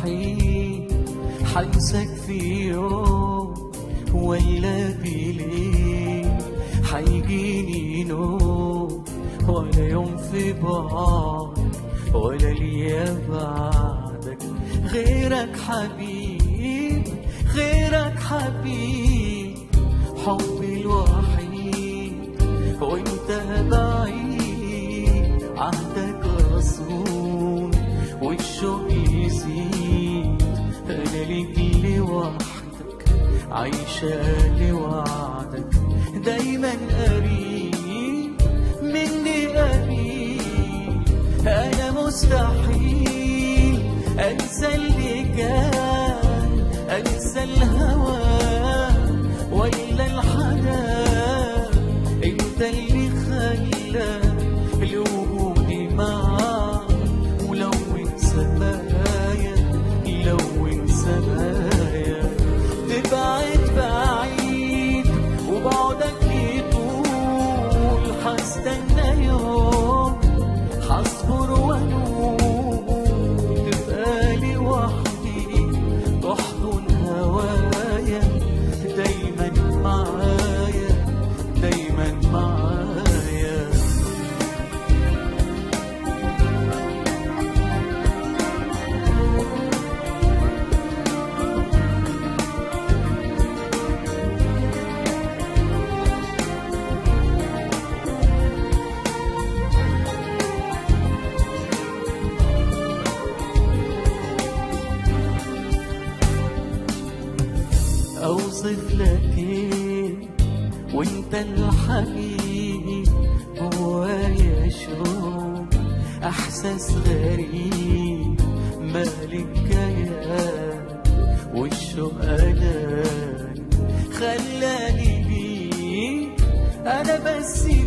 وحيد حنسك في يوم ولا بليل حيجيني نوم ولا يوم في بعد ولا ليا بعدك غيرك حبيب غيرك حبيب حبي الوحيد وانت بعيد عهدك رسول والشوق يزيد انا ليك لوحدك عايشة لوعدك دايما قريب مني قريب انا مستحيل انسى اللي كان انسى الهوى وإلا الحنان انت اللي خلى لوجودي معاك ولون سمايا لون سمايا تبعد بعيد وبعدك يطول حستنى يوم حصبر وانوم تبقى لي وحدي تحضن هوايا دايما معايا دايما معايا اوصف لك ايه وانت الحبيب جوايا شوق احساس غريب مالك كيان والشوق انا خلاني بيك انا بس